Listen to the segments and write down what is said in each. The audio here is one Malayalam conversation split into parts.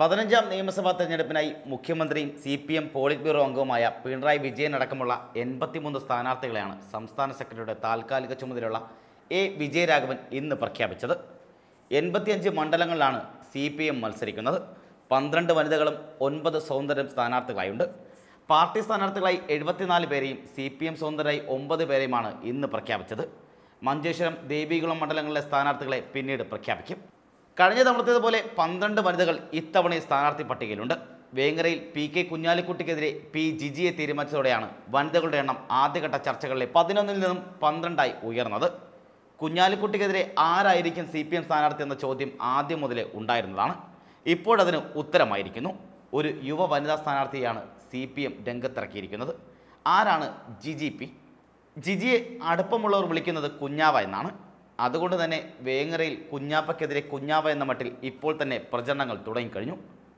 പതിനഞ്ചാം നിയമസഭാ തെരഞ്ഞെടുപ്പിനായി മുഖ്യമന്ത്രിയും C P M politburo അംഗവുമായ പിണറായി വിജയൻ അടക്കമുള്ള എൺപത്തിമൂന്ന് സ്ഥാനാർത്ഥികളെയാണ് സംസ്ഥാന സെക്രട്ടറിയുടെ താൽക്കാലിക ചുമതലയുള്ള എ വിജയരാഘവൻ ഇന്ന് പ്രഖ്യാപിച്ചത് എൺപത്തിയഞ്ച് മണ്ഡലങ്ങളിലാണ് സി പി എം മത്സരിക്കുന്നത് പന്ത്രണ്ട് വനിതകളും ഒൻപത് സ്വതന്ത്രരും സ്ഥാനാർത്ഥികളായുണ്ട് പാർട്ടി സ്ഥാനാർത്ഥികളായി എഴുപത്തിനാല് പേരെയും സി പി എം സ്വതന്ത്രരായി ഒമ്പത് പേരെയുമാണ് ഇന്ന് പ്രഖ്യാപിച്ചത് മഞ്ചേശ്വരം ദേവികുളം മണ്ഡലങ്ങളിലെ സ്ഥാനാർത്ഥികളെ പിന്നീട് പ്രഖ്യാപിക്കും കഴിഞ്ഞ തവണത്തേതുപോലെ പന്ത്രണ്ട് വനിതകൾ ഇത്തവണയും സ്ഥാനാർത്ഥി പട്ടികയിലുണ്ട് വേങ്ങരയിൽ പി കെ കുഞ്ഞാലിക്കുട്ടിക്കെതിരെ പി ജിജിയെ തീരുമാനിച്ചതോടെയാണ് വനിതകളുടെ എണ്ണം ആദ്യഘട്ട ചർച്ചകളിലെ പതിനൊന്നിൽ നിന്നും പന്ത്രണ്ടായി ഉയർന്നത് കുഞ്ഞാലിക്കുട്ടിക്കെതിരെ ആരായിരിക്കും സി പി എം സ്ഥാനാർത്ഥി എന്ന ചോദ്യം ആദ്യം മുതലേ ഉണ്ടായിരുന്നതാണ് ഇപ്പോഴതിന് ഉത്തരമായിരിക്കുന്നു ഒരു യുവ വനിതാ സ്ഥാനാർത്ഥിയാണ് സി പി എം രംഗത്തിറക്കിയിരിക്കുന്നത് ആരാണ് ജിജി പി ജിജിയെ അടുപ്പമുള്ളവർ വിളിക്കുന്നത് കുഞ്ഞാവ എന്നാണ് അതുകൊണ്ട് തന്നെ വേങ്ങരയിൽ കുഞ്ഞാപ്പയ്ക്കെതിരെ കുഞ്ഞാവ എന്ന മട്ടിൽ ഇപ്പോൾ തന്നെ പ്രചരണങ്ങൾ തുടങ്ങിക്കഴിഞ്ഞു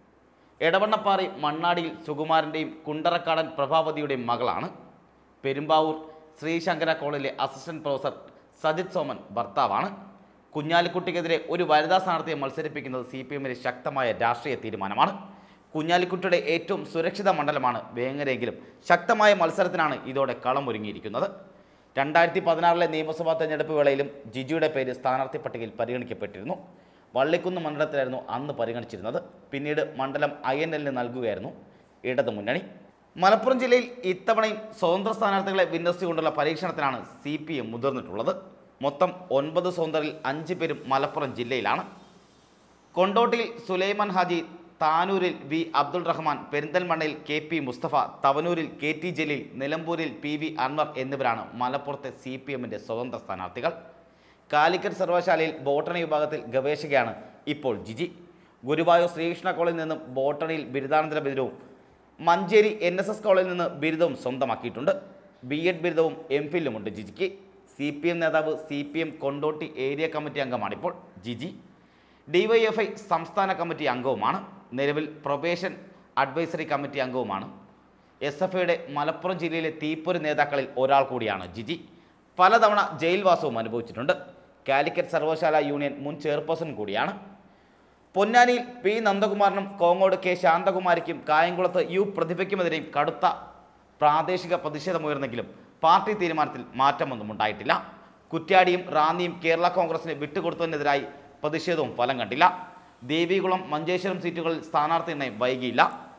എടവണ്ണപ്പാറ മണ്ണാടിയിൽ സുകുമാരൻ്റെയും കുണ്ടറക്കാടൻ പ്രഭാവതിയുടെയും മകളാണ് പെരുമ്പാവൂർ ശ്രീശങ്കര കോളേജിലെ അസിസ്റ്റന്റ് പ്രൊഫസർ സജിത് സോമൻ ഭർത്താവാണ് കുഞ്ഞാലിക്കുട്ടിക്കെതിരെ ഒരു വനിതാ സ്ഥാനാർത്ഥിയെ മത്സരിപ്പിക്കുന്നത് സി പി എമ്മിൻ്റെ ശക്തമായ രാഷ്ട്രീയ തീരുമാനമാണ് കുഞ്ഞാലിക്കുട്ടിയുടെ ഏറ്റവും സുരക്ഷിത മണ്ഡലമാണ് വേങ്ങരെങ്കിലും ശക്തമായ മത്സരത്തിനാണ് ഇതോടെ കളമൊരുങ്ങിയിരിക്കുന്നത് രണ്ടായിരത്തി പതിനാറിലെ നിയമസഭാ തെരഞ്ഞെടുപ്പ് വേളയിലും ജിജിയുടെ പേര് സ്ഥാനാർത്ഥി പട്ടികയിൽ പരിഗണിക്കപ്പെട്ടിരുന്നു വള്ളിക്കുന്ന് മണ്ഡലത്തിലായിരുന്നു അന്ന് പരിഗണിച്ചിരുന്നത് പിന്നീട് മണ്ഡലം ഐ എൻ എല്ലിന് നൽകുകയായിരുന്നു ഇടതു മുന്നണി മലപ്പുറം ജില്ലയിൽ ഇത്തവണയും സ്വതന്ത്ര സ്ഥാനാർത്ഥികളെ വിന്യസിച്ചുകൊണ്ടുള്ള പരീക്ഷണത്തിനാണ് സി പി എം മുതിർന്നിട്ടുള്ളത് മൊത്തം ഒൻപത് സ്വതന്ത്രരിൽ അഞ്ച് പേരും മലപ്പുറം ജില്ലയിലാണ് കൊണ്ടോട്ടിയിൽ സുലൈമാൻ ഹാജി താനൂരിൽ വി അബ്ദുൾ റഹ്മാൻ പെരിന്തൽമണ്ണയിൽ കെ പി മുസ്തഫ തവനൂരിൽ കെ ടി ജലീൽ നിലമ്പൂരിൽ പി വി അൻവർ എന്നിവരാണ് മലപ്പുറത്തെ സി പി എമ്മിൻ്റെ സ്വതന്ത്ര സ്ഥാനാർത്ഥികൾ കാലിക്കറ്റ് സർവകലാശാലയിൽ ബോട്ടണി വിഭാഗത്തിൽ ഗവേഷകയാണ് ഇപ്പോൾ ജിജി ഗുരുവായൂർ ശ്രീകൃഷ്ണ കോളേജിൽ നിന്നും ബോട്ടണിയിൽ ബിരുദാനന്തര ബിരുദവും മഞ്ചേരി എൻ എസ് എസ് കോളേജിൽ നിന്ന് ബിരുദവും സ്വന്തമാക്കിയിട്ടുണ്ട് ബി എഡ് ബിരുദവും എം ഫില്ലുമുണ്ട് ജിജിക്ക് സി പി എം നേതാവ് C P M Kondotty area committee അംഗമാണിപ്പോൾ ജിജി ഡിവൈഎഫ്ഐ സംസ്ഥാന കമ്മിറ്റി അംഗവുമാണ് നിലവിൽ പ്രൊബേഷൻ അഡ്വൈസറി കമ്മിറ്റി അംഗവുമാണ് എസ് എഫ് ഐയുടെ മലപ്പുറം ജില്ലയിലെ തീപ്പൊരി നേതാക്കളിൽ ഒരാൾ കൂടിയാണ് ജിജി പലതവണ ജയിൽവാസവും അനുഭവിച്ചിട്ടുണ്ട് കാലിക്കറ്റ് സർവകലാശാല യൂണിയൻ മുൻ ചെയർപേഴ്സൺ കൂടിയാണ് പൊന്നാനിയിൽ പി നന്ദകുമാറിനും കോങ്ങോട് കെ ശാന്തകുമാരിക്കും കായംകുളത്ത് യു പ്രതിഭയ്ക്കുമെതിരെയും കടുത്ത പ്രാദേശിക പ്രതിഷേധമുയർന്നെങ്കിലും പാർട്ടി തീരുമാനത്തിൽ മാറ്റമൊന്നും ഉണ്ടായിട്ടില്ല കുറ്റ്യാടിയും റാന്നിയും കേരള കോൺഗ്രസിന് വിട്ടുകൊടുത്തതിനെതിരായി പ്രതിഷേധവും ഫലം കണ്ടില്ല ദേവികുളം മഞ്ചേശ്വരം സീറ്റുകളിൽ സ്ഥാനാർത്ഥി നിർണയം വൈകിയില്ല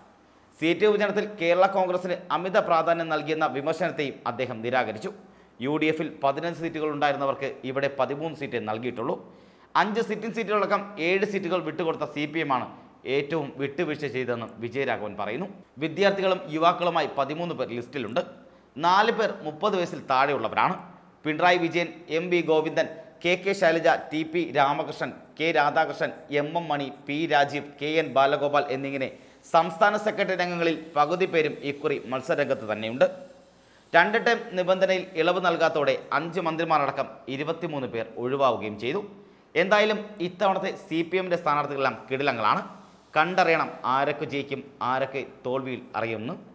സീറ്റ് വിഭജനത്തിൽ കേരള കോൺഗ്രസിന് അമിത പ്രാധാന്യം നൽകിയെന്ന വിമർശനത്തെയും അദ്ദേഹം നിരാകരിച്ചു യു ഡി എഫിൽ പതിനഞ്ച് സീറ്റുകൾ ഉണ്ടായിരുന്നവർക്ക് ഇവിടെ പതിമൂന്ന് സീറ്റേ നൽകിയിട്ടുള്ളൂ അഞ്ച് സിറ്റിംഗ് സീറ്റുകളടക്കം ഏഴ് സീറ്റുകൾ വിട്ടുകൊടുത്ത സി പി എമ്മാണ് ഏറ്റവും വിട്ടുവീഴ്ച ചെയ്തതെന്നും വിജയരാഘവൻ പറയുന്നു വിദ്യാർത്ഥികളും യുവാക്കളുമായി പതിമൂന്ന് പേർ ലിസ്റ്റിലുണ്ട് നാല് പേർ മുപ്പത് വയസ്സിൽ താഴെയുള്ളവരാണ് Pinarayi Vijayan M V Govindan K K Shailaja T P Ramakrishnan K Radhakrishnan M M Mani P Rajeev K N Balagopal എന്നിങ്ങനെ സംസ്ഥാന സെക്രട്ടറി അംഗങ്ങളിൽ പകുതി പേരും ഇക്കുറി മത്സരരംഗത്ത് തന്നെയുണ്ട് രണ്ട് ടൈം നിബന്ധനയിൽ ഇളവ് നൽകാത്തോടെ അഞ്ച് മന്ത്രിമാരടക്കം ഇരുപത്തിമൂന്ന് പേർ ഒഴിവാവുകയും ചെയ്തു എന്തായാലും ഇത്തവണത്തെ സി പി എമ്മിൻ്റെ സ്ഥാനാർത്ഥികളെല്ലാം കിടിലങ്ങളാണ് കണ്ടറിയണം ആരൊക്കെ ജയിക്കും ആരൊക്കെ തോൽവിയിൽ അറിയുമെന്ന്